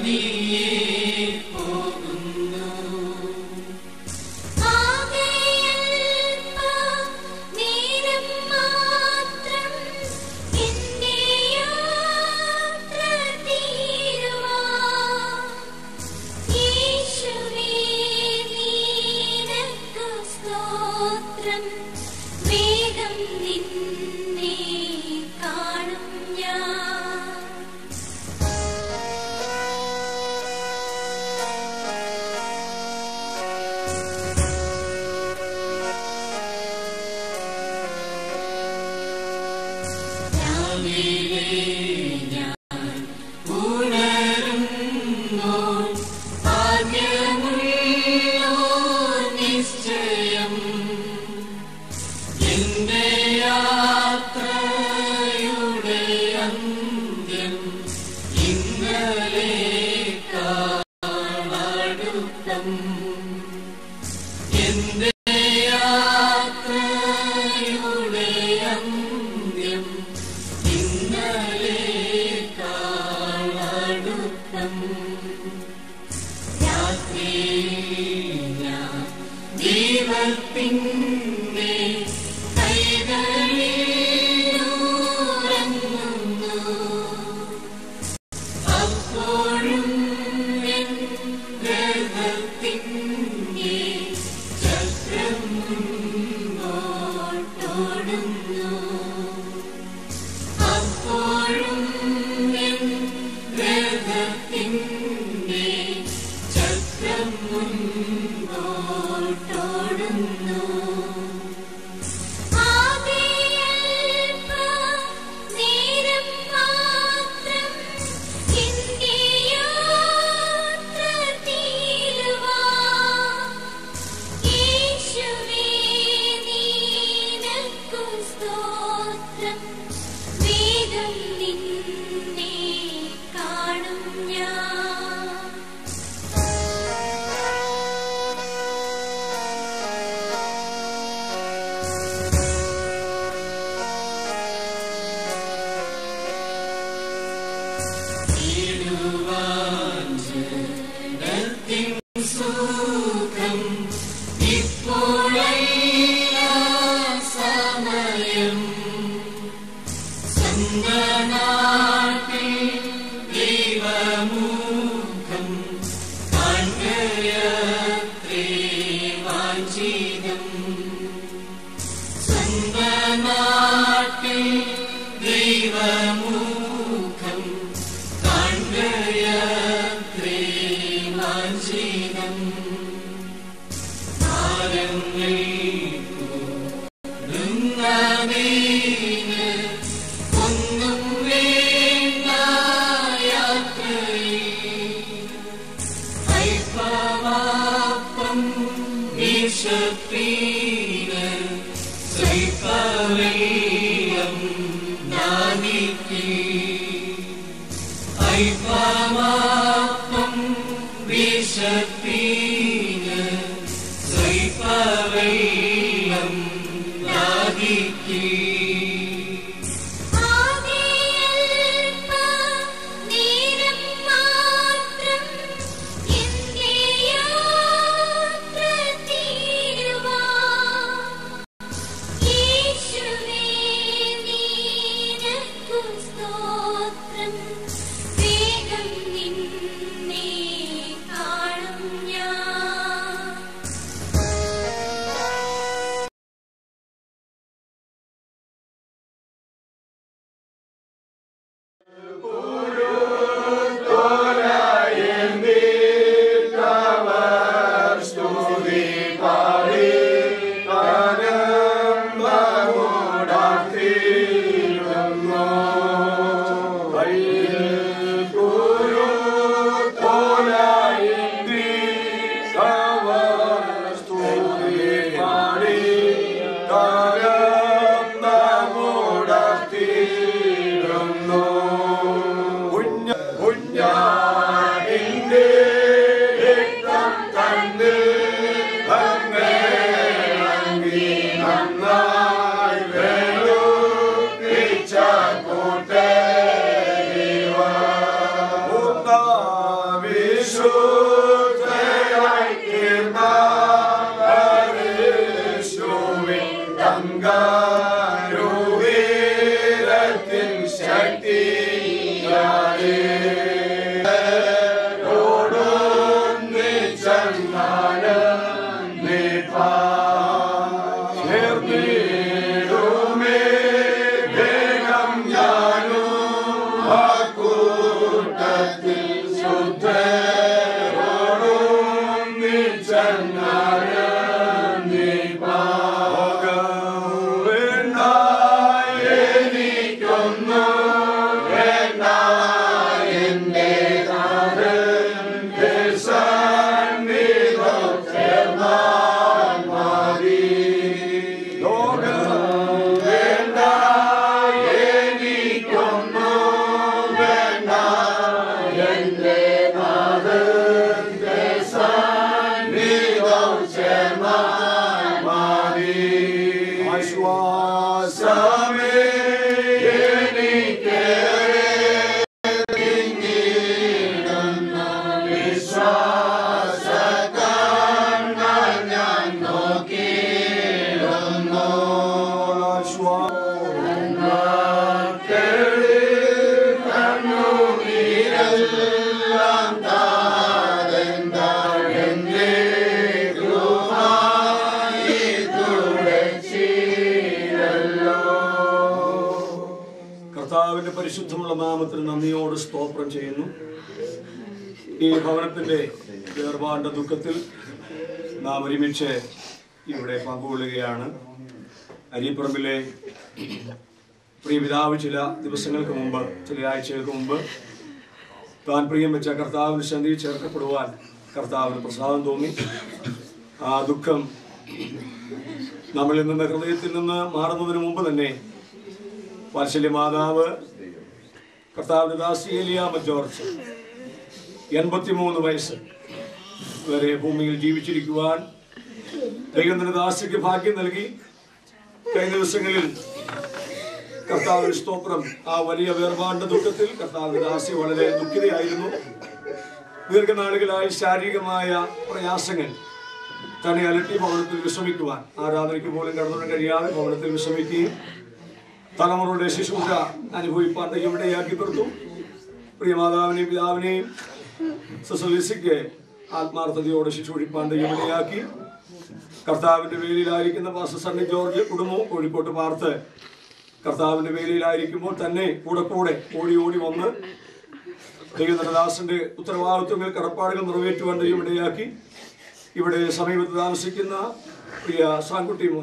നേരം മാത്രം എന്റെ യാത്ര തീരുവാൻ യേശുവേ നിനക്കു സ്തോത്രം വേഗം നിന്നെ കാണും ഞാൻ നിശ്ചയം എന്റെ യാത്രയുടെ അന്ത്യം ഇന്നലെ കാണടുത്തം എന്റെ യാത്രയുടെ അന്ത്യം ഇന്നലെ കാണടുത്തം ദൈവത്തിൻ്റെ കൈകളിൽ ഉറങ്ങുന്നു. അപ്പോഴും എൻ ഗർഭത്തിൻ്റെ ചക്രം മുന്നോട്ടോടുന്നു. അപ്പോഴും എൻ ഗർഭത്തിൻ്റെ ചക്രം മുന്നോട്ടോടുന്നു ആകെയൽപ നേരം മാത്രം എന്റെ യാത്ര തീരുവാൻ യേശുവേ നിനക്കു സ്തോത്രം വേഗം നിന്നെ കാണും ഞാൻ ജനത്തിൻ സുഖം ഇപ്പോഴല്ല സമയം സ്വന്തനാട്ടിൽ ദൈവമുഖം കാൺകയത്രേ വാഞ്ചിതം സ്വന്തനാട്ടിൽ ദൈവമുഖം കാൺകയത്രേ വാഞ്ചിതം ഭാരങ്ങൾക്കുടുങ്ങമേന് ഒന്നും വേണ്ട യാത്രയിൽ അല്പമാപ്പം വിഷപ്പീന് സ്വൽപ്പവെള്ളം ദാനിക്ക് അല്പമാപ്പം വിഷപ്പീന് സ്വൽപ്പവെള്ളം ദാഹിക്ക് ആകെയൽപ നേരം മാത്രം എന്റെ യാത്ര തീരുവാൻ യേശുവേ നിനക്കു സ്തോത്രം വേഗം നിന്നെ കാണും കർത്താവിന്റെ പരിശുദ്ധമുള്ള നാമത്തിൽ നന്ദിയോട് സ്തോത്രം ചെയ്യുന്നു ഈ ഭവനത്തിന്റെ വേർപാണ്ട ദുഃഖത്തിൽ നാം ഒരുമിച്ച് ഇവിടെ പങ്കുകൊള്ളുകയാണ് അരിപ്പറമ്പിലെ പ്രിയപിതാവ് ചില ദിവസങ്ങൾക്ക് മുമ്പ് ചില ആഴ്ചകൾക്ക് മുമ്പ് താൻ പ്രിയം വെച്ച കർത്താവിന് സന്ധിയിൽ ചേർക്കപ്പെടുവാൻ കർത്താവിന് പ്രസാദം തോന്നി ആ ദുഃഖം നമ്മളിൽ നിന്ന് ഹൃദയത്തിൽ നിന്ന് മാറുന്നതിന് മുമ്പ് തന്നെ വാത്സല്യ മാതാവ് കർത്താവിന്റെ ദാസി എലിയാമ ജോർജ് എൺപത്തിമൂന്ന് വയസ്സ് വരെ ഭൂമിയിൽ ജീവിച്ചിരിക്കുവാൻ ദൈവത്തിന്റെ ദാസിക്ക് ഭാഗ്യം നൽകി കഴിഞ്ഞ ദിവസങ്ങളിൽ കർത്താവിന് സ്തോത്രം ആ വലിയ വേർപാണ്ട ദുഃഖത്തിൽ കർത്താവിന്റെ ദാസി വളരെ ദുഃഖിതയായിരുന്നു ദീർഘനാളുകളായി ശാരീരികമായ പ്രയാസങ്ങൾ തന്നെ അലട്ടി ഭവനത്തിൽ വിശ്രമിക്കുവാൻ ആരാധനയ്ക്ക് പോലും കടന്നു കഴിയാതെ ഭവനത്തിൽ വിശ്രമിക്കുകയും തലമുറയുടെ ശുശ്രൂഷ അനുഭവിപ്പാൻ ദൈവം ഇടയാക്കി തീർത്തു പ്രിയ മാതാവിനെയും പിതാവിനെയും സുസലിസിക്ക് ആത്മാർത്ഥതയോടെ ശുശ്രൂഷിപ്പാൻ ദൈവം ഇടയാക്കി കർത്താവിന്റെ വേലിയിലായിരിക്കുന്ന പാസ്റ്റർ സണ്ണി ജോർജ് കുടുംബവും കോഴിക്കോട്ട് പാർത്ത് കർത്താവിന്റെ വേലിയിലായിരിക്കുമ്പോൾ തന്നെ കൂടെ കൂടെ ഓടി ഓടി വന്ന് ദൈവനദാസന്റെ ഉത്തരവാദിത്വങ്ങൾ കടപ്പാടുകൾ നിറവേറ്റുവാൻ ദൈവം ഇടയാക്കി ഇവിടെ സമീപത്ത് താമസിക്കുന്ന പ്രിയ സാൻകുട്ടി മോൻ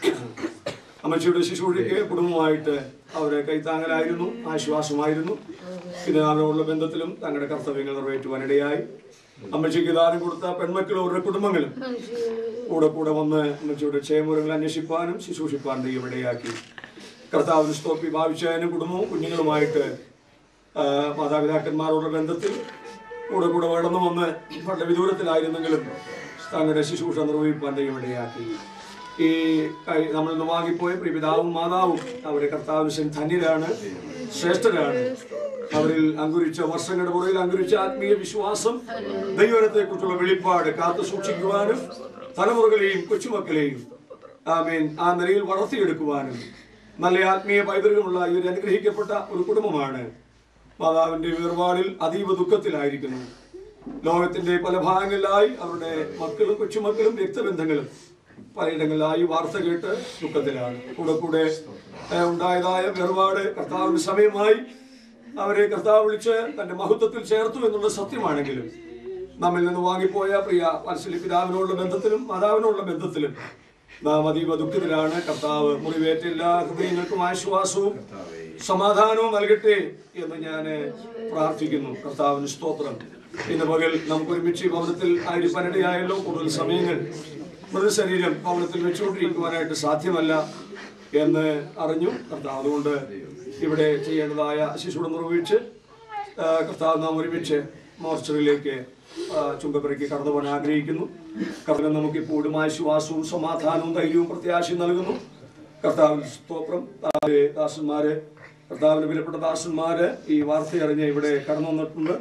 അമ്മച്ചിയുടെ ശിശുവിക്ക് കുടുംബമായിട്ട് അവരെ കൈത്താങ്ങലായിരുന്നു ആശ്വാസമായിരുന്നു പിന്നെ അവരോടുള്ള ബന്ധത്തിലും തങ്ങളുടെ കർത്തവ്യങ്ങൾ നിറവേറ്റുവാനിടയായി അമ്മച്ചിക്ക് ദാനം കൊടുത്ത പെൺമക്കളും അവരുടെ കുടുംബങ്ങളും കൂടെ കൂടെ വന്ന് അമ്മച്ചിയുടെ ക്ഷേമങ്ങൾ അന്വേഷിപ്പാനും ശുശ്രൂഷിപ്പാനും ദൈവം ഇടയാക്കി കർത്താവിന് സ്തോപ്പി ഭാവിച്ചതിനും കുടുംബവും കുഞ്ഞുങ്ങളുമായിട്ട് ആ, മാതാപിതാക്കന്മാരോടുള്ള ബന്ധത്തിൽ കൂടെ കൂടെ വളർന്നു വന്ന് വളരെ വിദൂരത്തിലായിരുന്നെങ്കിലും തങ്ങളുടെ ശുശ്രൂഷ നിർവഹിപ്പാൻ ദൈവം ഇടയാക്കി ഈ കൈ- നമ്മളിൽ നിന്ന് വാങ്ങിപ്പോയ പ്രിപിതാവും മാതാവും അവരെ കർത്താവിന് ധന്യരാണ് ശ്രേഷ്ഠരാണ് അവരിൽ അങ്കുരിച്ച വർഷങ്ങളുടെ പുറകിൽ അങ്കുരിച്ച ആത്മീയ വിശ്വാസം ദൈവത്തെ കുറിച്ചുള്ള വെളിപ്പാട് കാത്തു സൂക്ഷിക്കുവാനും തലമുറകളെയും കൊച്ചുമക്കളെയും ആമേൻ ആ നിലയിൽ വളർത്തിയെടുക്കുവാനും നല്ല ആത്മീയ പൈതൃകമുള്ള ഈ ഒരു അനുഗ്രഹിക്കപ്പെട്ട ഒരു കുടുംബമാണ് മാതാവിന്റെ വേർപാടിൽ അതീവ ദുഃഖത്തിലായിരിക്കുന്നു ലോകത്തിന്റെ പല ഭാഗങ്ങളിലായി അവരുടെ മക്കളും കൊച്ചുമക്കളും രക്തബന്ധങ്ങളും പലയിടങ്ങളിലായി വാർത്ത കേട്ട് ദുഃഖത്തിലാണ് കൂടെ കൂടെ ഏഹ്, ഉണ്ടായതായ വേർപാട് കർത്താവിന് സമയമായി അവരെ കർത്താവ് വിളിച്ച് തന്റെ മഹത്വത്തിൽ ചേർത്തു എന്നുള്ള സത്യമാണെങ്കിലും നമ്മിൽ നിന്ന് വാങ്ങിപ്പോയ പ്രിയ വാത്സല്യ പിതാവിനോടുള്ള ബന്ധത്തിലും മാതാവിനോടുള്ള ബന്ധത്തിലും നാം അതീവ ദുഃഖത്തിലാണ് കർത്താവ് മുറിവേറ്റ എല്ലാ ഹൃദയങ്ങൾക്കും ആശ്വാസവും സമാധാനവും നൽകട്ടെ എന്ന് ഞാൻ പ്രാർത്ഥിക്കുന്നു കർത്താവിന് സ്തോത്രം ഇന്ന് പകൽ നമുക്ക് ഒരുമിച്ച് ഈ ഭവനത്തിൽ ആയിരിക്കാനിടയായല്ലോ കൂടുതൽ സമയങ്ങൾ മൃതശരീരം ഭവനത്തിൽ വെച്ചുകൊണ്ടിരിക്കുവാനായിട്ട് സാധ്യമല്ല എന്ന് അറിഞ്ഞു കർത്താവ് അതുകൊണ്ട് ഇവിടെ ചെയ്യേണ്ടതായ ശിശുവിടെ നിർവഹിച്ച് ആ, കർത്താവ് നാം ഒരുമിച്ച് മോർച്ചറിയിലേക്ക് ചുങ്കപ്പുരയ്ക്ക് കടന്നു പോകാൻ ആഗ്രഹിക്കുന്നു കർത്താവ് നമുക്ക് ഇപ്പോഴും ആശ്വാസവും സമാധാനവും ധൈര്യവും പ്രത്യാശയും നൽകുന്നു കർത്താവിന് സ്തോത്രം താഴെ ദാസന്മാര് കർത്താവിന് വിലപ്പെട്ട ദാസന്മാര് ഈ വാർത്ത അറിഞ്ഞ് ഇവിടെ കടന്നു വന്നിട്ടുണ്ട്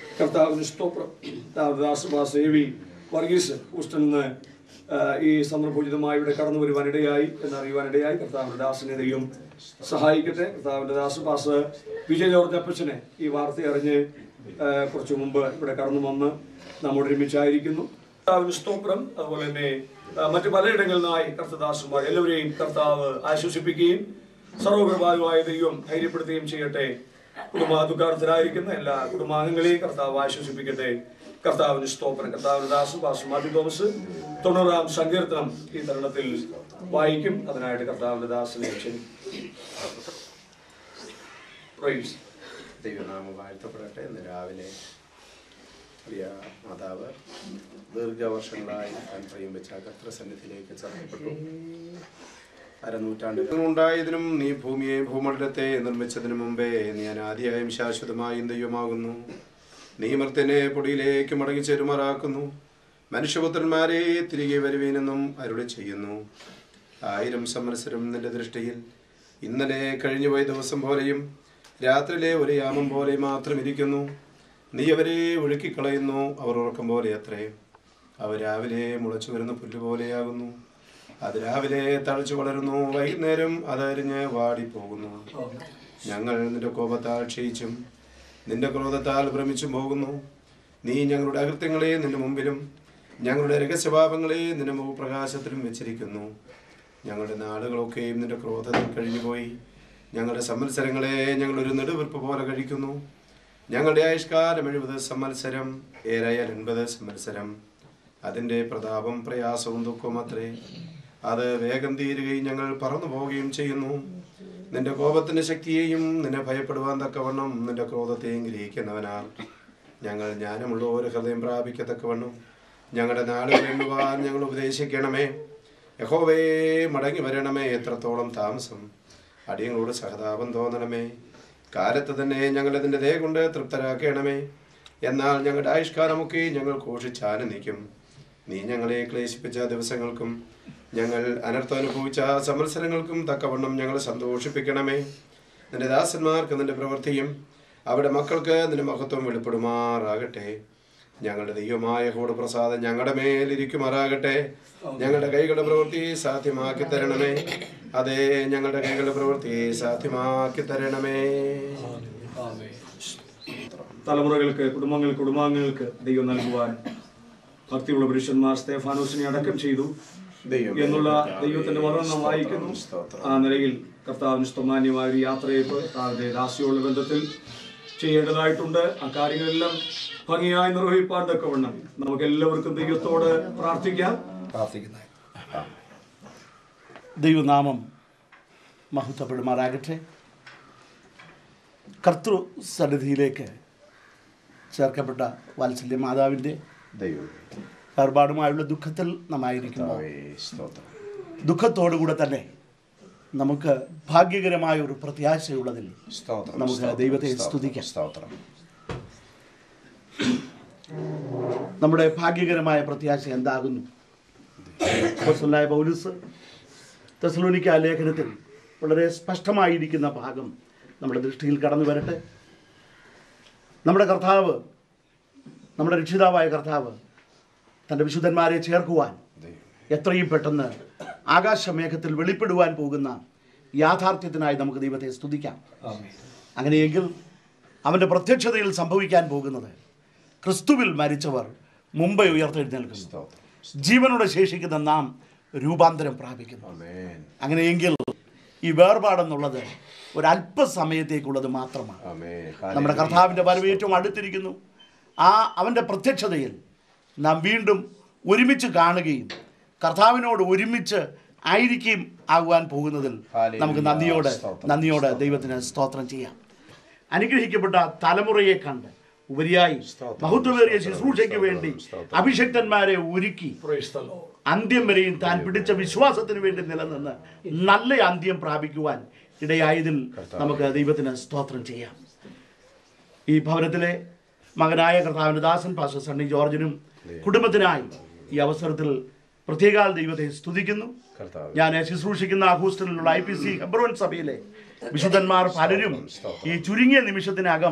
കർത്താവിന് സ്തോത്രം ദാസഭാസ് എ വി വർഗീസ് ഹൂസ്റ്റണിൽ നിന്ന് ആ, ഈ സന്ദർഭോചിതമായി ഇവിടെ കടന്നു വരുവാനിടയായി എന്നറിയുവാനിടയായി കർത്താവിന്റെ ദാസനെ ദൈവം സഹായിക്കട്ടെ കർത്താവിന്റെ ദാസഭാസ് വിജയ് ജോർജ് അപ്പച്ചനെ ഈ വാർത്ത അറിഞ്ഞ് ആ, കുറച്ചു മുമ്പ് ഇവിടെ കടന്നു വന്ന് നമ്മോട് ഒരുമിച്ചായിരിക്കുന്നു കർത്താവിന് സ്തോത്രം അതുപോലെ തന്നെ ആ, മറ്റു പലയിടങ്ങളിൽ നിന്നായി കർത്തദാസന്മാർ എല്ലാവരെയും കർത്താവ് ആശ്വസിപ്പിക്കുകയും സർവകൃപാലുവായ ദൈവം ധൈര്യപ്പെടുത്തുകയും ചെയ്യട്ടെ കുടുംബ ദുഃഖാർത്ഥരായിരിക്കുന്ന എല്ലാ കുടുംബാംഗങ്ങളെയും കർത്താവ് ആശ്വസിപ്പിക്കട്ടെ കർത്താവിന് സ്തോത്രം കർത്താവിന് ദാസും പാസും മാത്യു തോമസ് തൊണ്ണൂറാം സങ്കീർത്തനം ഈ തരുണത്തിൽ വായിക്കും അതിനായിട്ട് കർത്താവിന്റെ ദാസനെ ക്ഷണിക്കും Praise. ദൈവനാമം വാഴ്ത്തപ്പെടട്ടെ ഇന്ന് രാവിലെ പ്രിയ മാതാവ് ദീർഘവർഷങ്ങളായി താൻ പ്രിയം വെച്ച കർത്തൃസന്നിധിയിലേക്ക് ചേർക്കപ്പെട്ടു അരനൂറ്റാണ്ടുകൾ ഉണ്ടായതിനും നീ ഭൂമിയെ ഭൂമണ്ഡലത്തെ നിർമ്മിച്ചതിനു മുമ്പേ നീ അനാദിയായും ശാശ്വതമായും ദൈവമാകുന്നു നീ മർത്യനെ പൊടിയിലേക്ക് മടങ്ങി ചേരുമാറാക്കുന്നു മനുഷ്യപുത്രന്മാരെ തിരികെ വരുവീനെന്നും അരുളി ചെയ്യുന്നു ആയിരം സംവത്സരം നിന്റെ ദൃഷ്ടിയിൽ ഇന്നലെ കഴിഞ്ഞുപോയ ദിവസം പോലെയും രാത്രിയിലെ ഒരു യാമം പോലെ മാത്രം ഇരിക്കുന്നു നീ അവരെ ഒഴുക്കിക്കളയുന്നു അവർ ഉറക്കം പോലെ അത്രേ അവർ രാവിലെ മുളച്ചു വരുന്ന പുല്ല് പോലെയാകുന്നു അത് രാവിലെ തഴച്ചു വളരുന്നു വൈകുന്നേരം അതരിഞ്ഞ് വാടിപ്പോകുന്നു ഞങ്ങൾ നിന്റെ കോപത്താൽ ക്ഷയിച്ചും നിന്റെ ക്രോധത്താൽ ഭ്രമിച്ചും പോകുന്നു നീ ഞങ്ങളുടെ അകൃത്യങ്ങളെ നിന്റെ മുമ്പിലും ഞങ്ങളുടെ രഹസ്യഭാവങ്ങളെ നിന്റെ മുഖപ്രകാശത്തിലും വെച്ചിരിക്കുന്നു ഞങ്ങളുടെ നാളുകളൊക്കെയും നിന്റെ ക്രോധത്തിൽ കഴിഞ്ഞുപോയി ഞങ്ങളുടെ സംവത്സരങ്ങളെ ഞങ്ങൾ ഒരു നെടുവീർപ്പ് പോലെ കഴിക്കുന്നു ഞങ്ങളുടെ ആയുഷ്കാലം എഴുപത് സംവത്സരം ഏറെയാൽ എൺപത് സംവത്സരം അതിൻ്റെ പ്രതാപം പ്രയാസവും ദുഃഖവും അത്രേ അത് വേഗം തീരുകയും ഞങ്ങൾ പറന്നു പോവുകയും ചെയ്യുന്നു നിന്റെ കോപത്തിന്റെ ശക്തിയെയും നിന്നെ ഭയപ്പെടുവാൻ തക്കവണ്ണം നിന്റെ ക്രോധത്തെയും ഗ്രഹിക്കുന്നവനാൽ ഞങ്ങൾ ജ്ഞാനമുള്ള ഒരു ഹൃദയം പ്രാപിക്കത്തക്കവണ്ണം ഞങ്ങളുടെ നാടുകൾ എണ്ണുവാൻ ഞങ്ങൾ ഉപദേശിക്കണമേ യഹോവേ മടങ്ങി വരണമേ എത്രത്തോളം താമസം അടിയങ്ങളോട് സഹതാപം തോന്നണമേ കാലത്ത് തന്നെ ഞങ്ങൾ അതിൻ്റെ ദയ കൊണ്ട് തൃപ്തരാക്കണമേ എന്നാൽ ഞങ്ങളുടെ ആയുഷ്കാലമൊക്കെ ഞങ്ങൾ ഘോഷിച്ചാനന്ദിക്കും നീ ഞങ്ങളെ ക്ലേശിപ്പിച്ച ദിവസങ്ങൾക്കും ഞങ്ങൾ അനർത്ഥം അനുഭവിച്ച സംവത്സരങ്ങൾക്കും തക്കവണ്ണം ഞങ്ങളെ സന്തോഷിപ്പിക്കണമേ നിന്റെ ദാസന്മാർക്ക് നിന്റെ പ്രവൃത്തിയും അവിടെ മക്കൾക്ക് നിന്റെ മഹത്വം വെളിപ്പെടുമാറാകട്ടെ ഞങ്ങളുടെ ദൈവമായ ഹോടപ്രസാദം ഞങ്ങളുടെ മേലിരിക്കുമാറാകട്ടെ ഞങ്ങളുടെ കൈകളുടെ പ്രവൃത്തി സാധ്യമാക്കി തരണമേ അതെ ഞങ്ങളുടെ കൈകളുടെ പ്രവൃത്തി സാധ്യമാക്കി തരണമേ തലമുറകൾക്ക് കുടുംബങ്ങൾക്ക് കുടുംബാംഗങ്ങൾക്ക് ദൈവം നൽകുവാൻ ഭക്തിയുള്ള പുരുഷന്മാർ സ്തേഫാനോസിനെ അടക്കം ചെയ്തു ദൈവമേ, എന്നുള്ള ദൈവത്തിന്റെ വചനം നാം വായിക്കുന്നു സ്തോത്രം. ആ നിലയിൽ കർത്താവിന് സ്തമാന്യമായ ഒരു യാത്രയപ്പ് താഴെ ദാസിയുള്ള ബന്ധത്തിൽ ചെയ്യേണ്ടതായിട്ടുണ്ട് ആ കാര്യങ്ങളെല്ലാം ഭംഗിയായി നിർവഹിപ്പാൻ തക്കവണ്ണം നമുക്ക് എല്ലാവർക്കും ദൈവത്തോട് പ്രാർത്ഥിക്കാം പ്രാർത്ഥിക്കുന്നത് ദൈവനാമം മഹത്വപ്പെടുമാറാകട്ടെ കർത്തൃ സന്നിധിയിലേക്ക് ചേർക്കപ്പെട്ട വാത്സല്യ മാതാവിൻ്റെ ദൈവം വേർപാടുമായുള്ള ദുഃഖത്തിൽ നമ്മായിരിക്കുമ്പോൾ സ്തോത്രം ദുഃഖത്തോടുകൂടെ തന്നെ നമുക്ക് ഭാഗ്യകരമായ ഒരു പ്രത്യാശയുള്ളതിൽ സ്തോത്രം നമുക്ക് സ്തോത്രം, ദൈവത്തെ സ്തോത്രം, സ്തുതിക്കാം. സ്തോത്രം നമ്മുടെ ഭാഗ്യകരമായ പ്രത്യാശ എന്താകുന്നു അപ്പോസ്തലനായ പൗലൂസ് തെസലോനിക്ക ലേഖനത്തിൽ വളരെ സ്പഷ്ടമായിരിക്കുന്ന ഭാഗം നമ്മുടെ ദൃഷ്ടിയിൽ കടന്നു വരട്ടെ നമ്മുടെ കർത്താവ് നമ്മുടെ രക്ഷിതാവായ കർത്താവ് തൻ്റെ വിശുദ്ധന്മാരെ ചേർക്കുവാൻ ദൈവം എത്രയും പെട്ടെന്ന് ആകാശമേഘത്തിൽ വെളിപ്പെടുവാൻ പോകുന്ന യാഥാർത്ഥ്യത്തിനായി നമുക്ക് ദൈവത്തെ സ്തുതിക്കാം അങ്ങനെയെങ്കിൽ അവൻ്റെ പ്രത്യക്ഷതയിൽ സംഭവിക്കാൻ പോകുന്നത് ക്രിസ്തുവിൽ മരിച്ചവർ മുമ്പേ ഉയർത്തെഴുന്നേൽക്കുന്നു സ്തോത്രം ജീവനോടെ ശേഷിക്കുന്ന നാം രൂപാന്തരം പ്രാപിക്കുന്നു അമേൻ അങ്ങനെയെങ്കിൽ ഈ വേർപാടെന്നുള്ളത് ഒരല്പസമയത്തേക്കുള്ളത് മാത്രമാണ് അമേൻ നമ്മുടെ കർത്താവിൻ്റെ വരവ് ഏറ്റവും അടുത്തിരിക്കുന്നു ആ അവൻ്റെ പ്രത്യക്ഷതയിൽ നാം വീണ്ടും ഒരുമിച്ച് കാണുകയും കർത്താവിനോട് ഒരുമിച്ച് ആയിരിക്കും ആകുവാൻ പോകുന്നതിൽ നമുക്ക് നന്ദിയോട് നന്ദിയോട് ദൈവത്തിന് സ്തോത്രം ചെയ്യാം അനുഗ്രഹിക്കപ്പെട്ട തലമുറയെ കണ്ട് ഉപരിയായി മഹത്വമേറിയ ശുശ്രൂഷയ്ക്ക് വേണ്ടി അഭിഷക്തന്മാരെ ഒരുക്കി Praise the Lord. അന്ത്യം വരെയും താൻ പിടിച്ച വിശ്വാസത്തിന് വേണ്ടി നിലനിന്ന് നല്ല അന്ത്യം പ്രാപിക്കുവാൻ ഇടയായതിൽ നമുക്ക് ദൈവത്തിന് സ്തോത്രം ചെയ്യാം ഈ ഭവനത്തിലെ മകനായ കർത്താവിൻ്റെ ദാസൻ പാസ്റ്റർ സണ്ണി ജോർജിനും കുടുംബത്തിനായി ഈ അവസരത്തിൽ പ്രത്യേകാൽ ദൈവത്തെ സ്തുതിക്കുന്നു കർത്താവ് ഞാൻ ശുശ്രൂഷിക്കുന്ന ഹൂസ്റ്റണിലുള്ള ഐ പി സി ഹെബ്രോൻ സഭയിലെ വിശുദ്ധന്മാർ പലരും ഈ ചുരുങ്ങിയ നിമിഷത്തിനകം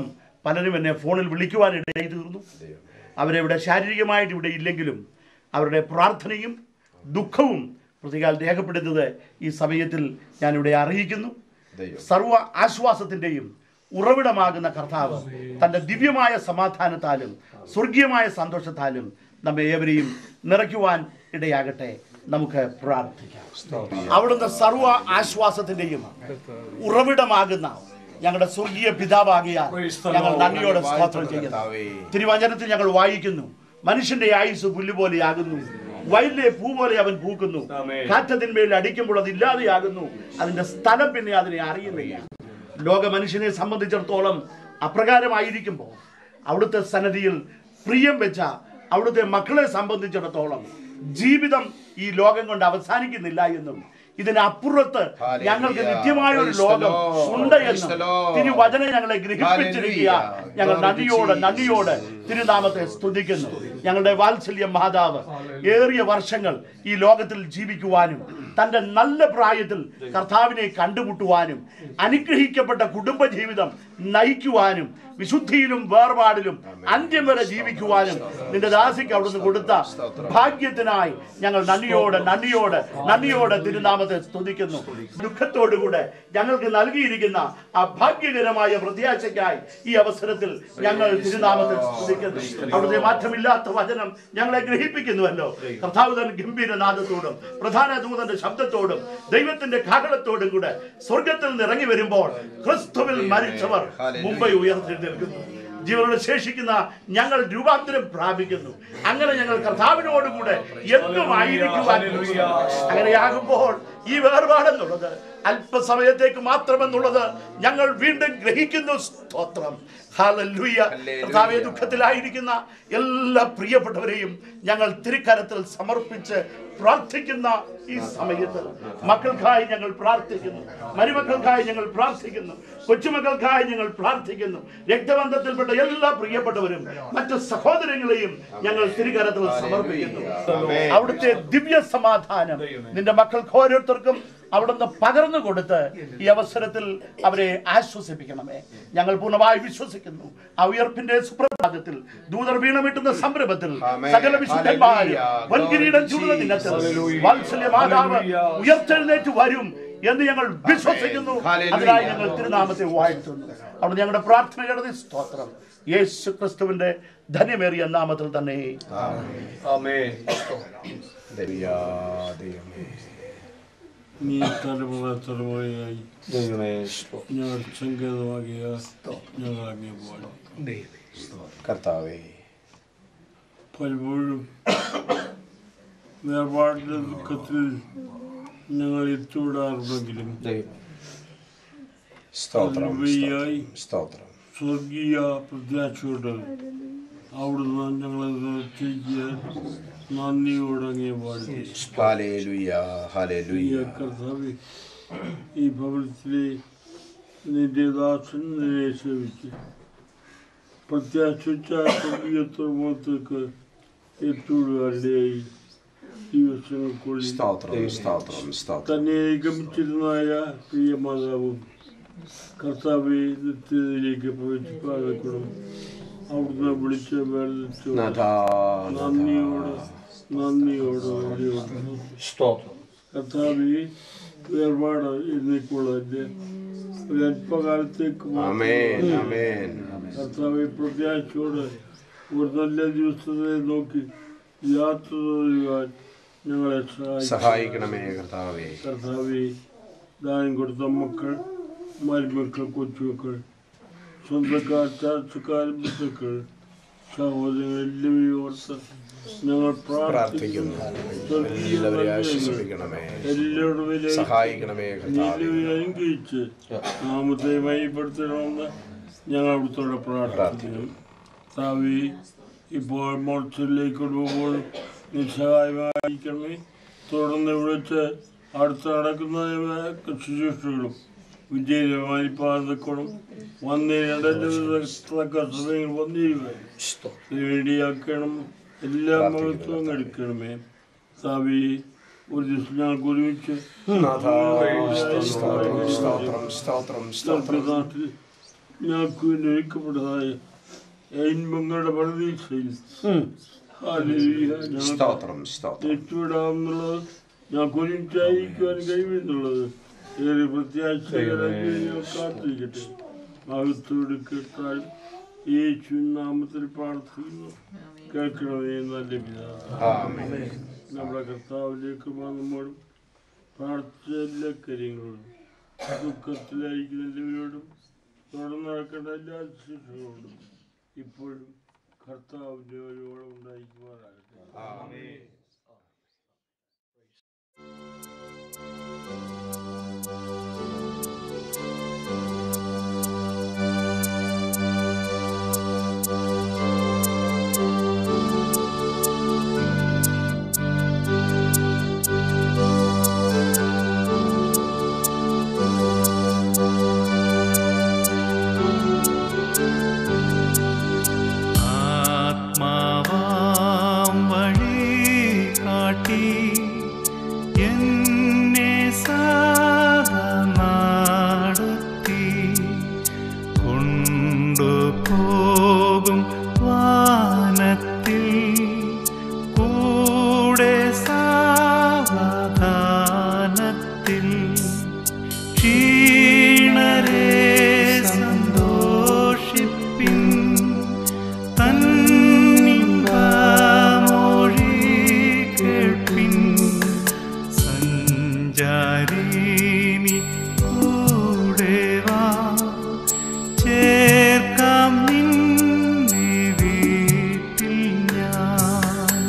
പലരും എന്നെ ഫോണിൽ വിളിക്കുവാനിടയായി തീർന്നു അവരെവിടെ ശാരീരികമായിട്ട് ഇവിടെ ഇല്ലെങ്കിലും അവരുടെ പ്രാർത്ഥനയും ദുഃഖവും പ്രതികാൽ രേഖപ്പെടുത്തുന്നത് ഈ സമയത്തിൽ ഞാനിവിടെ അറിയിക്കുന്നു ദൈവം സർവ ആശ്വാസത്തിൻ്റെയും ഉറവിടമാകുന്ന കർത്താവ് തൻ്റെ ദിവ്യമായ സമാധാനത്താലും സ്വർഗീയമായ സന്തോഷത്താലും നമ്മെ ഏവരെയും നിറയ്ക്കുവാൻ ഇടയാകട്ടെ നമുക്ക് പ്രാർത്ഥിക്കാം അവിടുന്ന് സർവ ആശ്വാസത്തിൻ്റെയും ഉറവിടമാകുന്ന ഞങ്ങളുടെ സ്വർഗീയ പിതാവാകിയ ഞങ്ങൾ നന്ദിയോടെ സ്തോത്രം ചെയ്യുന്നു തിരുവചനത്തിൽ ഞങ്ങൾ വായിക്കുന്നു മനുഷ്യന്റെ ആയുസ് പുല്ലുപോലെയാകുന്നു വയലിലെ പൂ പോലെ അവൻ പൂക്കുന്നു കാറ്റത്തിന്മേൽ അടിക്കുമ്പോൾ അത് ഇല്ലാതെയാകുന്നു അതിന്റെ സ്ഥലം പിന്നെ അതിനെ അറിയുന്നില്ല ലോക മനുഷ്യനെ സംബന്ധിച്ചിടത്തോളം അപ്രകാരമായിരിക്കുമ്പോൾ അവിടുത്തെ സന്നദ്ധിയിൽ പ്രിയം വെച്ച അവിടുത്തെ മക്കളെ സംബന്ധിച്ചിടത്തോളം ജീവിതം ഈ ലോകം കൊണ്ട് അവസാനിക്കുന്നില്ല എന്നും ഇതിനപ്പുറത്ത് ഞങ്ങൾക്ക് നിത്യമായ ഒരു ലോകം ഉണ്ട് എന്നും തിരുവചനം ഞങ്ങളെ ഗ്രഹിപ്പിച്ചിരിക്കുക ഞങ്ങൾ നന്ദിയോട് നന്ദിയോട് തിരുനാമത്തെ സ്തുതിക്കുന്നു ഞങ്ങളുടെ വാത്സല്യ മാതാവ് ഏറിയ വർഷങ്ങൾ ഈ ലോകത്തിൽ ജീവിക്കുവാനും തന്റെ നല്ല പ്രായത്തിൽ കർത്താവിനെ കണ്ടുമുട്ടുവാനും അനുഗ്രഹിക്കപ്പെട്ട കുടുംബജീവിതം നയിക്കുവാനും വിശുദ്ധിയിലും വേർപാടിലും അന്ത്യം വരെ ജീവിക്കുവാനും നിന്റെ ദാസിക്ക് അവിടുന്ന് കൊടുത്ത ഭാഗ്യത്തിനായി ഞങ്ങൾ നന്ദിയോടെ നന്ദിയോടെ നന്ദിയോടെ തിരുനാമത്തെ സ്തുതിക്കുന്നു ദുഃഖത്തോടുകൂടെ ഞങ്ങൾക്ക് നൽകിയിരിക്കുന്ന ആ ഭാഗ്യകരമായ പ്രത്യാശയ്ക്കായി ഈ അവസരത്തിൽ ഞങ്ങൾ തിരുനാമത്തെ സ്തുതിക്കുന്നു അവിടുത്തെ മാറ്റമില്ലാത്ത വചനം ഞങ്ങളെ ഗ്രഹിപ്പിക്കുന്നുവല്ലോ കർത്താവ് തൻ ഗംഭീരനാഥത്തോടും പ്രധാന ദൂതന്റെ ശബ്ദത്തോടും ദൈവത്തിന്റെ കാഹളത്തോടും കൂടെ സ്വർഗത്തിൽ നിന്ന് ഇറങ്ങി വരുമ്പോൾ ക്രിസ്തുവിൽ മരിച്ചവർ മുംബൈ ഉയർത്തിരിക്കുന്നു ജീവനോട് ശേഷിക്കുന്ന ഞങ്ങൾ രൂപാന്തരം പ്രാപിക്കുന്നു അങ്ങനെ ഞങ്ങൾ കർത്താവിനോടുകൂടെ എന്നും ആയിരിക്കുവാൻ അങ്ങനെയാകുമ്പോൾ ഈ വേർപാടെന്നുള്ളത് അല്പസമയത്തേക്ക് മാത്രമെന്നുള്ളത് ഞങ്ങൾ വീണ്ടും ഗ്രഹിക്കുന്നു സ്തോത്രം ഹല്ലേലൂയ കർത്താവെ ദുഃഖത്തിലായിരിക്കുന്ന എല്ലാ പ്രിയപ്പെട്ടവരെയും ഞങ്ങൾ തിരുക്കരത്തിൽ സമർപ്പിച്ച് പ്രാർത്ഥിക്കുന്ന ഈ സമയത്ത് മക്കൾക്കായി ഞങ്ങൾ പ്രാർത്ഥിക്കുന്നു മരുമക്കൾക്കായി ഞങ്ങൾ പ്രാർത്ഥിക്കുന്നു കൊച്ചുമക്കൾക്കായി ഞങ്ങൾ പ്രാർത്ഥിക്കുന്നു രക്തബന്ധത്തിൽപ്പെട്ട എല്ലാ പ്രിയപ്പെട്ടവരും മറ്റു സഹോദരങ്ങളെയും ഞങ്ങൾ തിരുകരത്തിൽ സമർപ്പിക്കുന്നു അവിടുത്തെ ദിവ്യ സമാധാനം നിന്റെ മക്കൾക്ക് ഓരോരുത്തർക്കും അവിടുന്ന് പകർന്നു കൊടുത്ത് ഈ അവസരത്തിൽ അവരെ ആശ്വസിപ്പിക്കണമേ ഞങ്ങൾ പൂർണ്ണമായി വിശ്വസിക്കുന്നു ആ ഉയർപ്പിന്റെ സുപ്രഭാതത്തിൽ ദൂതർ വീണമിട്ടുന്ന സംരംഭത്തിൽ ആമേൻ. സകല വിശുദ്ധന്മാരും ഹല്ലേലൂയ. വൻകിരീടം ചൂടുന്ന ദിനത്തിൽ വാത്സല്യ മാതാവ് ഉയർത്തെഴുന്നേറ്റ് വരും എന്ന് ഞങ്ങൾ വിശ്വസിക്കുന്നു ഹല്ലേലൂയ. അതിനായി ഞങ്ങൾ തിരുനാമത്തെ വാഴ്ത്തുന്നു അവിടെ ഞങ്ങളുടെ പ്രാർത്ഥന കേട്ടത് സ്തോത്രം യേശു ക്രിസ്തുവിന്റെ ധന്യമേറിയ നാമത്തിൽ തന്നെ ആമേൻ ദൈവ ദൈവമേ നീ തലമുറ തലമുറയായി ദൈവമേ ഞങ്ങൾ സങ്കേതമാകിയ ഞങ്ങൾ അങ്ങേ പാടും കർത്താവേ പലപ്പോഴും വേർപാടിന്റെ ദുഃഖത്തിൽ ഞങ്ങൾ എത്തിവിടാറുണ്ടെങ്കിലും ദൈവം സ്തോത്രം വഴിയായി സ്തോത്രം സ്വർഗീയ പ്രത്യാശയോട് അവിടുന്ന് ഞങ്ങളെ തിരിച്ച് നന്ദിയോടെ അങ്ങേ പാടി ഹാലേലുയ ഈ ഹാലേലുയ കർത്താവ് ഈ ഭവനത്തിലെ നിന്റെ ദാസൻ നിന്നെ സേവിച്ച് പ്രത്യാശിച്ച സ്വർഗീയ തുറമുഖത്തേക്ക് എത്തിവിടുവാനിടയായി ദിവസങ്ങൾക്കുള്ളിൽ സ്തോത്രം സ്തോത്രം സ്തോത്രം തന്നെ ഗമിച്ചിരുന്നായ പ്രിയ മാതാവും കർത്താവെ നിത്യതയിലേക്ക് പ്രവേശിപ്പാകണം അവിടുന്ന് വിളിച്ച വേർതിരിച്ചു നാഥാ നന്ദിയോട് നന്ദിയോട് നന്ദിയോട് സ്തോത്രം കർത്താവെ വേർപാട് എന്നേക്കുള്ളതിന്റെ ഒരു അല്പകാലത്തേക്ക് ആമേൻ മാത്രം ആമേൻ കർത്താവെ പ്രത്യാശയോട് ഒരു നല്ല ദിവസത്തെ നോക്കി യാത്ര ചെയ്യുവാൻ ഞങ്ങളെ സഹായിക്കും സഹായിക്കണമേ കർത്താവേ കർത്താവെ ദാനം കൊടുത്ത മക്കൾ മരുമക്കൾ കൊച്ചുമക്കൾ സ്വന്തക്കാർ ചാർച്ചക്കാർ ബന്ധുക്കൾ സഹോദരങ്ങൾ എല്ലാവരെയും ഓർത്ത് ഞങ്ങൾ പ്രാർത്ഥിക്കുന്നു എല്ലാവരെയും ആശ്വസിപ്പിക്കണമേ എല്ലാവരുടെ സഹായിക്കണമേ കർത്താവേ അനുഗ്രഹിച്ച് നാമത്തെ മയപ്പെടുത്തണമെന്ന് ഞങ്ങൾ അവിടുത്തോടെ പ്രാർത്ഥിക്കുന്നു താവി ഇപ്പോൾ മോർച്ചയിലേക്ക് പോകുമ്പോൾ നിസ്സഹായമായിരിക്കണമേ തുടർന്ന് വിളിച്ച് അടുത്ത് നടക്കുന്ന ശുശ്രൂഷകളും വിജയകരമായി പാർന്നിക്കണം വന്നിരണ്ടല്ല സമയങ്ങൾ വന്നിരുവേ വേണ്ടിയാക്കണം എല്ലാ മഹത്വവും എടുക്കണമേ താവി ഒരു ദിവസം ഞങ്ങൾക്ക് ഒരുമിച്ച് നാഥാ സ്തോത്രം സ്തോത്രം സ്തോത്രം സ്തോത്രം നാട്ടിൽ ഞങ്ങൾക്ക് വിനിയോഗിക്കപ്പെട്ടതായ ഇൻപങ്ങളുടെ പ്രതീക്ഷയിൽ ഹല്ലേലൂയ. ഞങ്ങൾ സ്തോത്രം സ്തോത്രം തെറ്റുവിടാമെന്നുള്ളത് ഞങ്ങൾക്ക് ഒരുമിച്ചായിരിക്കുവാൻ കഴിയുമെന്നുള്ളത് ഏറെ പ്രത്യാശകരായി ഞങ്ങൾ കാത്തിരിക്കട്ടെ മഹത്തോട് കേട്ടാൽ യേശു നാമത്തിൽ പ്രാർത്ഥിക്കുന്നു കേൾക്കണമേ നല്ല പിതാവ് ആമേൻ നമ്മുടെ കർത്താവിലേക്ക് നമ്മോടും പ്രാർത്ഥിച്ച എല്ലാ കാര്യങ്ങളോടും ദുഃഖത്തിലായിരിക്കുന്ന എല്ലാവരോടും തുടർന്ന് നടക്കേണ്ട എല്ലാ ശിക്ഷകളോടും ഇപ്പോഴും കർത്താവിൻ്റെ ഒരുവോളം ഉണ്ടായിരിക്കുമാറാകട്ടെ ആത്മാവാം വഴി കാട്ടി എന്നെ സാധാ നടത്തി കൊണ്ടുപോകും വാനത്തിൽ കൂടെ സാവധാനത്തിൽ ക്ഷീണരെ സന്തോഷിപ്പിൻ തന്നിമ്പമൊഴി കേൾപ്പിൻ സഞ്ചാരിനി കൂടെ വാ ചേർക്കാം നിന്നെ വീട്ടിൽ ഞാൻ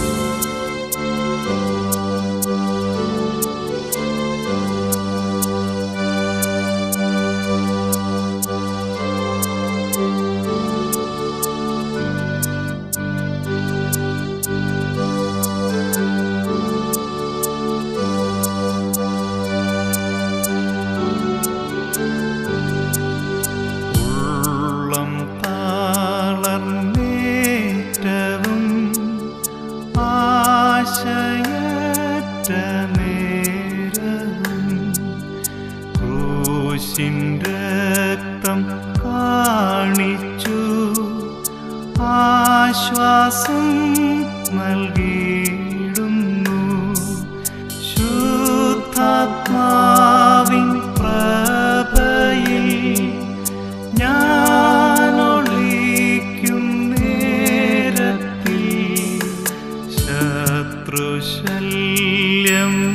ഉള്ളം താളർന്നേറ്റവും ആശയറ്റ നേരവും ക്രൂശിൻ രക്തം കാണിച്ചു ആശ്വാസം നൽകിയിടുന്നു ശുദ്ധാത്മാവിൻ പ്രഭയിൽ ഞാനൊളിക്കും നേരത്തിൽ ശത്രുശല്യം